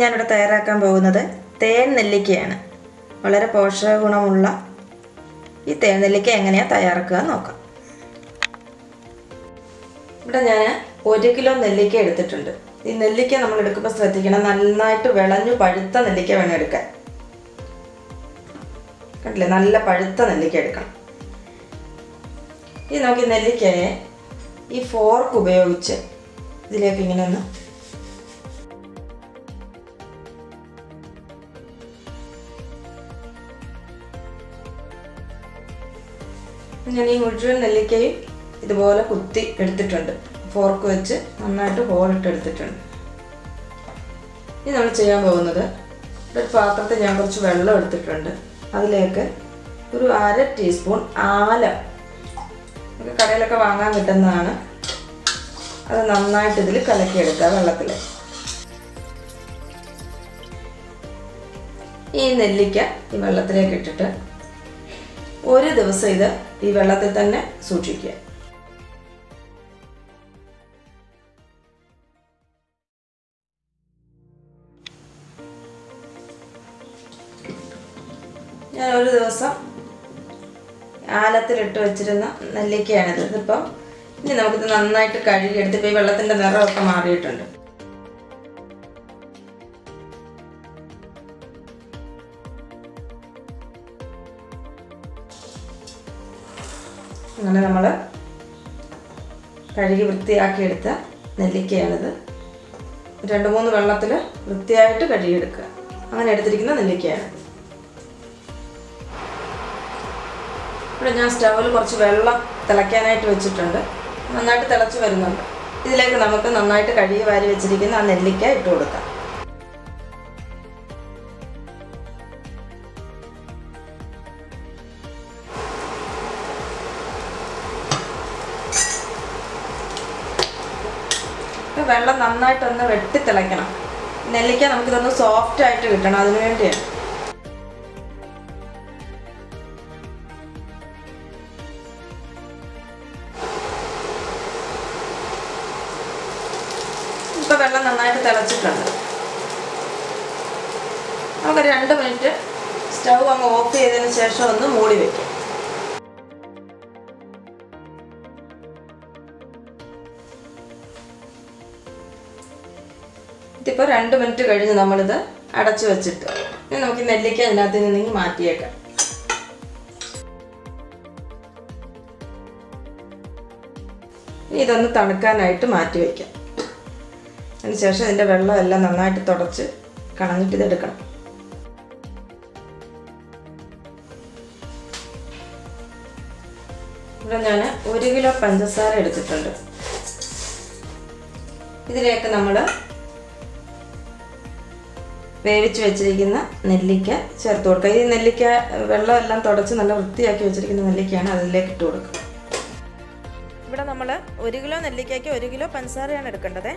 ഞാനിവിടെ തയ്യാറാക്കാൻ പോകുന്നത് തേൻ നെല്ലിക്കയാണ് വളരെ പോഷക ഗുണമുള്ള ഈ തേൻ നെല്ലിക്ക എങ്ങനെയാണ് തയ്യാറാക്കുക എന്ന് നോക്കാം ഇവിടെ ഞാൻ ഒരു കിലോ നെല്ലിക്ക എടുത്തിട്ടുണ്ട് ഈ നെല്ലിക്ക നമ്മൾ എടുക്കുമ്പോൾ ശ്രദ്ധിക്കണം നന്നായിട്ട് വിളഞ്ഞു പഴുത്ത നെല്ലിക്ക വേണം എടുക്കാൻ കണ്ടില്ലേ നല്ല പഴുത്ത നെല്ലിക്ക എടുക്കണം ഇനി നമുക്ക് ഈ നെല്ലിക്കയെ ഈ ഫോർക്ക് ഉപയോഗിച്ച് ഇതിലേക്ക് ഇങ്ങനെ ഒന്ന് ഞാൻ ഈ മുഴുവൻ നെല്ലിക്കയും ഇതുപോലെ കുത്തി എടുത്തിട്ടുണ്ട് ഫോർക്ക് വെച്ച് നന്നായിട്ട് ഹോളിട്ട് എടുത്തിട്ടുണ്ട് ഇനി നമ്മൾ ചെയ്യാൻ പോകുന്നത് ഒരു പാത്രത്തിൽ ഞാൻ കുറച്ച് വെള്ളം എടുത്തിട്ടുണ്ട് അതിലേക്ക് ഒരു അര ടീസ്പൂൺ ആലം നമുക്ക് കടയിലൊക്കെ വാങ്ങാൻ കിട്ടുന്നതാണ് അത് നന്നായിട്ട് ഇതിൽ കലക്കിയെടുക്കുക വെള്ളത്തിൽ ഈ നെല്ലിക്ക ഈ വെള്ളത്തിലേക്ക് ഇട്ടിട്ട് ഒരു ദിവസം ഇത് ഈ വെള്ളത്തിൽ തന്നെ സൂക്ഷിക്കുക ഞാൻ ഒരു ദിവസം ആലത്തിലിട്ട് വെച്ചിരുന്ന നെല്ലിക്കയാണിത് ഇതിപ്പം ഇനി നമുക്കിത് നന്നായിട്ട് കഴുകിയെടുത്ത് ഇപ്പോൾ ഈ വെള്ളത്തിൻ്റെ നിറമൊക്കെ മാറിയിട്ടുണ്ട് അങ്ങനെ നമ്മൾ കഴുകി വൃത്തിയാക്കിയെടുത്ത നെല്ലിക്കയാണിത് രണ്ട് മൂന്ന് വെള്ളത്തിൽ വൃത്തിയായിട്ട് കഴുകിയെടുക്കുക അങ്ങനെ എടുത്തിരിക്കുന്ന നെല്ലിക്കയാണ് ഇവിടെ ഞാൻ സ്റ്റൗവിൽ കുറച്ച് വെള്ളം തിളയ്ക്കാനായിട്ട് വെച്ചിട്ടുണ്ട് നന്നായിട്ട് തിളച്ച് വരുന്നുണ്ട് ഇതിലേക്ക് നമുക്ക് നന്നായിട്ട് കഴുകി വാരി വെച്ചിരിക്കുന്ന ആ നെല്ലിക്ക ഇട്ട് കൊടുക്കാം വെള്ളം നന്നായിട്ടൊന്ന് വെട്ടി തിളയ്ക്കണം നെല്ലിക്ക നമുക്കിതൊന്ന് സോഫ്റ്റ് ആയിട്ട് കിട്ടണം അതിനു വേണ്ടിയാണ് ഇപ്പോൾ വെള്ളം നന്നായിട്ട് തിളച്ചിട്ടുണ്ട് നമുക്ക് രണ്ട് മിനിറ്റ് സ്റ്റൗ അങ്ങ് ഓഫ് ചെയ്തതിന് ശേഷം ഒന്ന് മൂടി വെക്കാം ഇതിപ്പോൾ രണ്ട് മിനിറ്റ് കഴിഞ്ഞ് നമ്മളിത് അടച്ചു വെച്ചിട്ട് ഇനി നമുക്ക് ഈ നെല്ലിക്ക അതിനകത്ത് നിന്ന് മാറ്റിയേക്കാം ഇനി ഇതൊന്ന് തണുക്കാനായിട്ട് മാറ്റി വയ്ക്കാം അതിനുശേഷം ഇതിൻ്റെ വെള്ളം എല്ലാം നന്നായിട്ട് തുടച്ച് കളഞ്ഞിട്ട് ഇതെടുക്കണം ഇവിടെ ഞാൻ ഒരു കിലോ പഞ്ചസാര എടുത്തിട്ടുണ്ട് ഇതിലേക്ക് നമ്മൾ വേവിച്ച് വെച്ചിരിക്കുന്ന നെല്ലിക്ക ചേർത്ത് കൊടുക്കുക ഈ നെല്ലിക്ക വെള്ളം എല്ലാം തുടച്ച് നല്ല വൃത്തിയാക്കി വെച്ചിരിക്കുന്ന നെല്ലിക്കയാണ് അതിലേക്ക് ഇട്ട് കൊടുക്കുക ഇവിടെ നമ്മൾ ഒരു കിലോ നെല്ലിക്കയ്ക്ക് ഒരു കിലോ പഞ്ചസാരയാണ് എടുക്കേണ്ടത്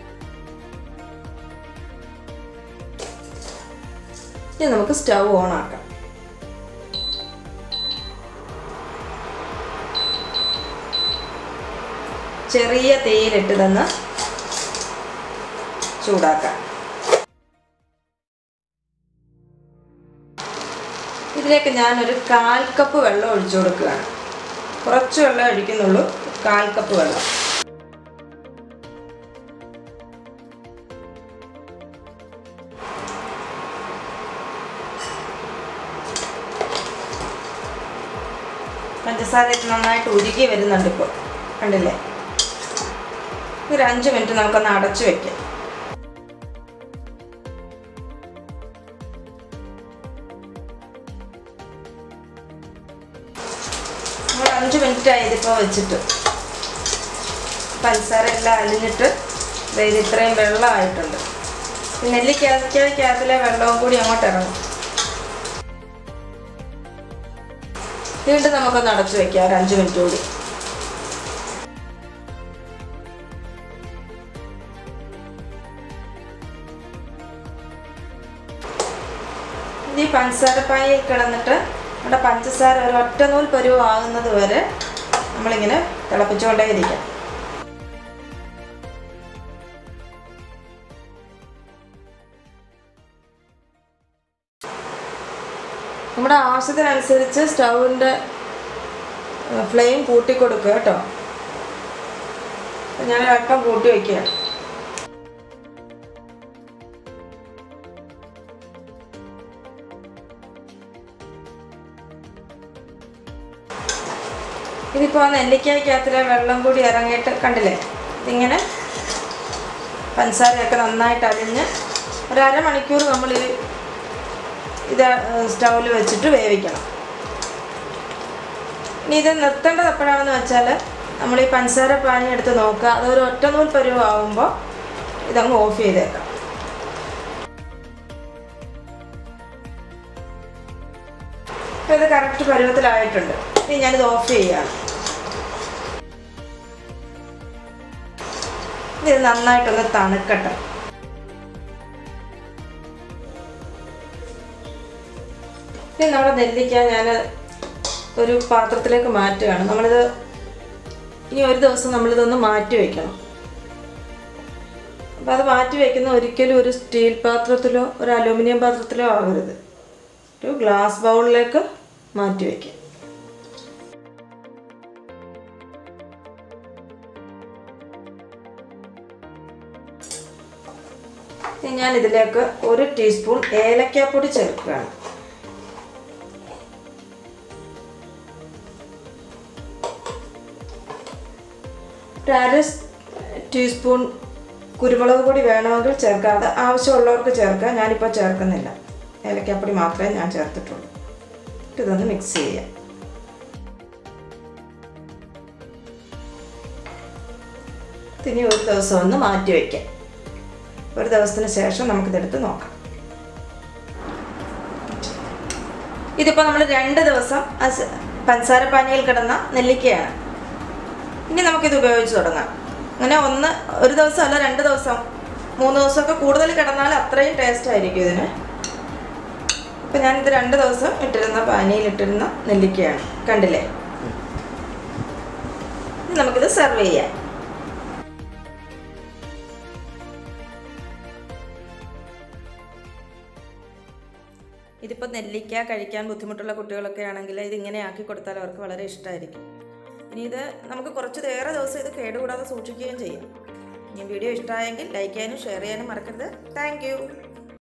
ഇനി നമുക്ക് സ്റ്റൗ ഓൺ ആക്കാം ചെറിയ തീയിലിട്ട് തന്ന് ചൂടാക്കാം ഇതിലേക്ക് ഞാനൊരു കാൽ കപ്പ് വെള്ളം ഒഴിച്ചു കൊടുക്കുകയാണ് കുറച്ച് വെള്ളം ഒഴിക്കുന്നുള്ളൂ കാൽ കപ്പ് വെള്ളം പഞ്ചസാര നന്നായിട്ട് ഉരുകി വരുന്നുണ്ട് ഇപ്പോൾ കണ്ടില്ലേ ഒരു അഞ്ച് മിനിറ്റ് നമുക്കൊന്ന് അടച്ചു വെക്കാം നമ്മൾ അഞ്ച് മിനിറ്റ് ആയി ഇതിപ്പോൾ വെച്ചിട്ട് പഞ്ചസാര എല്ലാം അലിഞ്ഞിട്ട് ഇത് ഇത്രയും വെള്ളമായിട്ടുണ്ട് നെല്ലിക്കകത്തിലെ വെള്ളവും കൂടി അങ്ങോട്ട് ഇറങ്ങും വീണ്ടും നമുക്കൊന്ന് അടച്ചു വെക്കാം ഒരു അഞ്ച് മിനിറ്റ് കൂടി ഈ പഞ്ചസാര പായിൽ കിടന്നിട്ട് നമ്മുടെ പഞ്ചസാര ഒരു ഒറ്റ നൂൽ പരുവാകുന്നത് വരെ നമ്മളിങ്ങനെ തിളപ്പിച്ചുകൊണ്ടേ ഇരിക്കാം നമ്മുടെ ആവശ്യത്തിനനുസരിച്ച് സ്റ്റൗവിൻ്റെ ഫ്ലെയിം കൂട്ടി കൊടുക്കുക കേട്ടോ അപ്പം ഞാൻ അല്പം കൂട്ടി വയ്ക്കുകയാണ് ഇതിപ്പോൾ നെല്ലിക്കായ്ക്കകത്തിലെ വെള്ളം കൂടി ഇറങ്ങിയിട്ട് കണ്ടില്ലേ ഇതിങ്ങനെ പഞ്ചസാരയൊക്കെ നന്നായിട്ട് അരിഞ്ഞ് ഒരു അരമണിക്കൂർ നമ്മൾ ഈ ഇത് സ്റ്റൗവിൽ വെച്ചിട്ട് വേവിക്കണം ഇനി ഇത് നിർത്തേണ്ടത് എപ്പോഴാണെന്ന് വെച്ചാൽ നമ്മൾ ഈ പഞ്ചസാര പാനി എടുത്ത് നോക്കുക അതൊരു ഒറ്റനൂൽ പരുവാകുമ്പോൾ ഇതങ്ങ് ഓഫ് ചെയ്തേക്കാം അപ്പോൾ ഇത് കറക്റ്റ് പരുവത്തിലായിട്ടുണ്ട് ഇനി ഞാനിത് ഓഫ് ചെയ്യുകയാണ് ഇത് നന്നായിട്ടൊന്ന് തണുക്കട്ടെ ഇനി നമ്മുടെ നെല്ലിക്ക ഞാൻ ഒരു പാത്രത്തിലേക്ക് മാറ്റുകയാണ് നമ്മളിത് ഇനി ഒരു ദിവസം നമ്മളിതൊന്ന് മാറ്റി വയ്ക്കണം അപ്പോൾ അത് മാറ്റി വയ്ക്കുന്ന ഒരിക്കലും ഒരു സ്റ്റീൽ പാത്രത്തിലോ ഒരു അലൂമിനിയം പാത്രത്തിലോ ആകരുത് ഒരു ഗ്ലാസ് ബൗളിലേക്ക് മാറ്റി വയ്ക്കുക ഇനി ഞാൻ ഇതിലേക്ക് ഒരു ടീസ്പൂൺ ഏലക്കാപ്പൊടി ചേർക്കുകയാണ് ഒരു അര ടീസ്പൂൺ കുരുമുളക് പൊടി വേണമെങ്കിൽ ചേർക്കാം അത് ആവശ്യമുള്ളവർക്ക് ചേർക്കാം ഞാനിപ്പോൾ ചേർക്കുന്നില്ല ഏലക്കാപ്പൊടി മാത്രമേ ഞാൻ ചേർത്തിട്ടുള്ളൂ എന്നിട്ട് ഇതൊന്ന് മിക്സ് ചെയ്യാം ഇനി ഒരു ദിവസം ഒന്ന് മാറ്റി വയ്ക്കാം ഒരു ദിവസത്തിന് ശേഷം നമുക്കിതെടുത്ത് നോക്കാം ഇതിപ്പോൾ നമ്മൾ രണ്ട് ദിവസം അസ്- പഞ്ചസാര പാനിയിൽ കിടന്ന നെല്ലിക്കയാണ് ഇനി നമുക്കിത് ഉപയോഗിച്ച് തുടങ്ങാം അങ്ങനെ ഒന്ന് ഒരു ദിവസം അല്ല രണ്ട് ദിവസം മൂന്ന് ദിവസമൊക്കെ കൂടുതൽ കിടന്നാൽ അത്രയും ടേസ്റ്റ് ആയിരിക്കും ഇതിന് അപ്പം ഞാനിത് രണ്ട് ദിവസം ഇട്ടിരുന്ന പാനിയിൽ ഇട്ടിരുന്ന നെല്ലിക്കയാണ് കണ്ടില്ലേ ഇനി നമുക്കിത് സെർവ് ചെയ്യാം ഇതിപ്പോൾ നെല്ലിക്ക കഴിക്കാൻ ബുദ്ധിമുട്ടുള്ള കുട്ടികളൊക്കെ ആണെങ്കിൽ ഇതിങ്ങനെ ആക്കി കൊടുത്താൽ അവർക്ക് വളരെ ഇഷ്ടമായിരിക്കും ഇനി ഇത് നമുക്ക് കുറച്ച് ഏറെ ദിവസം ഇത് കേടുകൂടാതെ സൂക്ഷിക്കുകയും ചെയ്യാം ഇനി വീഡിയോ ഇഷ്ടമായെങ്കിൽ ലൈക്ക് ചെയ്യാനും ഷെയർ ചെയ്യാനും മറക്കരുത് താങ്ക്